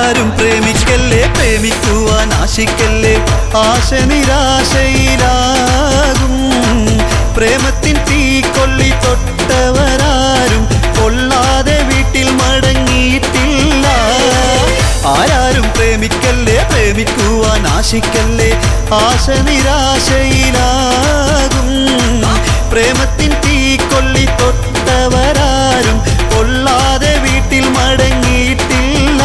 ആരാരും പ്രേമിക്കല്ലേ പ്രേമിക്കുവാൻ ആശിക്കല്ലേ ആശ നിരാശയിലാകും പ്രേമത്തിൻ തീക്കൊള്ളി തൊട്ടവരാരും കൊള്ളാതെ വീട്ടിൽ മടങ്ങിയിട്ടില്ല ആരാരും പ്രേമിക്കല്ലേ പ്രേമിക്കുവാൻ ആശിക്കല്ലേ ആശ നിരാശയിലാകും പ്രേമത്തിൻ തീക്കൊള്ളി തൊട്ടവരാരും കൊള്ളാതെ വീട്ടിൽ മടങ്ങിയിട്ടില്ല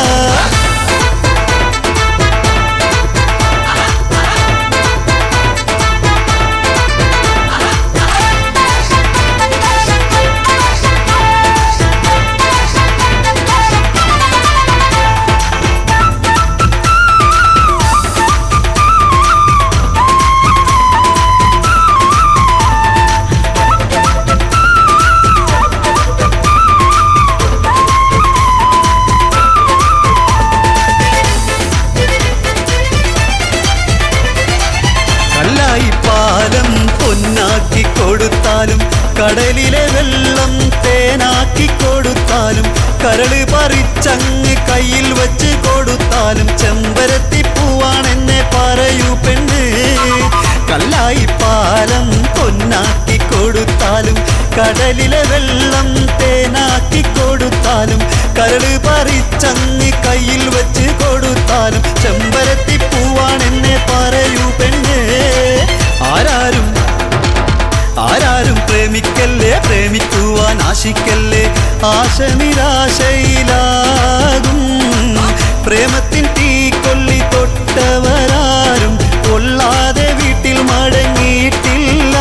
കല്ലായി പാലം പൊന്നാക്കി കൊടുത്താലും കടലിലെ വെള്ളം തേനാക്കി കൊടുത്താലും കരള് പറിച്ചങ്ങ് കയ്യിൽ വെച്ച് കൊടുത്താലും ചെമ്പരത്തി പൂവാണെന്നെ പറയൂ പെണ്ണ് കല്ലായി പാലം പൊന്നാക്കി കൊടുത്താലും കടലിലെ വെള്ളം തേനാക്കി കൊടുത്താലും കരള് പറിച്ചങ്ങ് കയ്യിൽ വെച്ച് കൊടുത്താലും ചെമ്പരത്തി പൂവാണെന്നെ പറയൂ പെണ്ണ് ആരാരും ആരാരും പ്രേമിക്കല്ലേ പ്രേമിക്കുവാൻ ആശിക്കല്ലേ ആശ നിരാശയിലാകും പ്രേമത്തിൻ തീക്കൊള്ളി തൊട്ടവരാരും കൊള്ളാതെ വീട്ടിൽ മടങ്ങിയിട്ടില്ല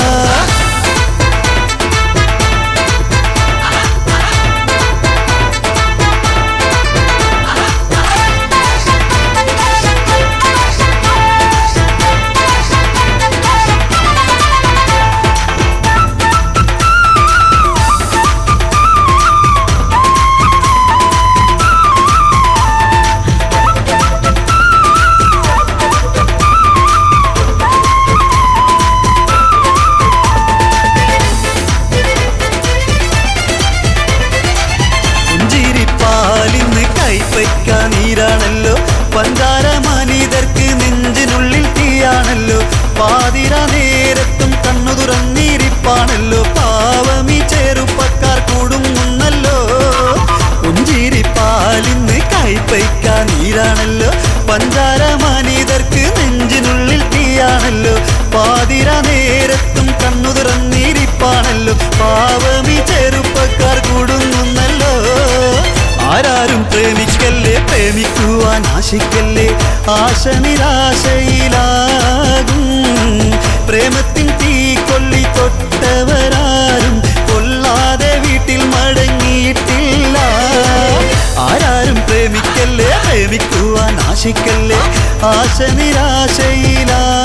പുഞ്ചിരിപ്പാലിന്ന് കൈപ്പയ്ക്ക നീരാണല്ലോ പഞ്ചാര മനിതർക്ക് നെഞ്ചിനുള്ളിൽ തീയാണല്ലോ പാതിര നേരത്തും കണ്ണു തുറന്നിരിപ്പാണല്ലോ പാവമി ചെറുപ്പക്കാർ കൂടുന്നല്ലോ പുഞ്ചിരിപ്പാലിന്ന് കൈപ്പയ്ക്ക നീരാണല്ലോ പഞ്ചാര മനിതർക്ക് നെഞ്ചിനുള്ളിൽ തീയാണല്ലോ പാതിര നേരത്തും കണ്ണു തുറന്നിരിപ്പാണല്ലോ പാവമി ചെറുപ്പക്കാർ കൂടുന്നല്ലോ ആരാരും പ്രേമിക്കല്ലേ പ്രേമിക്കുവാൻ ആശിക്കല്ലേ ആശ നിരാശയിലാകും പ്രേമത്തിൻ തീക്കൊള്ളി തൊട്ടവരാരും കൊള്ളാതെ വീട്ടിൽ മടങ്ങിയിട്ടില്ല ആരാരും പ്രേമിക്കല്ലേ പ്രേമിക്കുവാൻ ആശിക്കല്ലേ ആശ നിരാശയിലാകും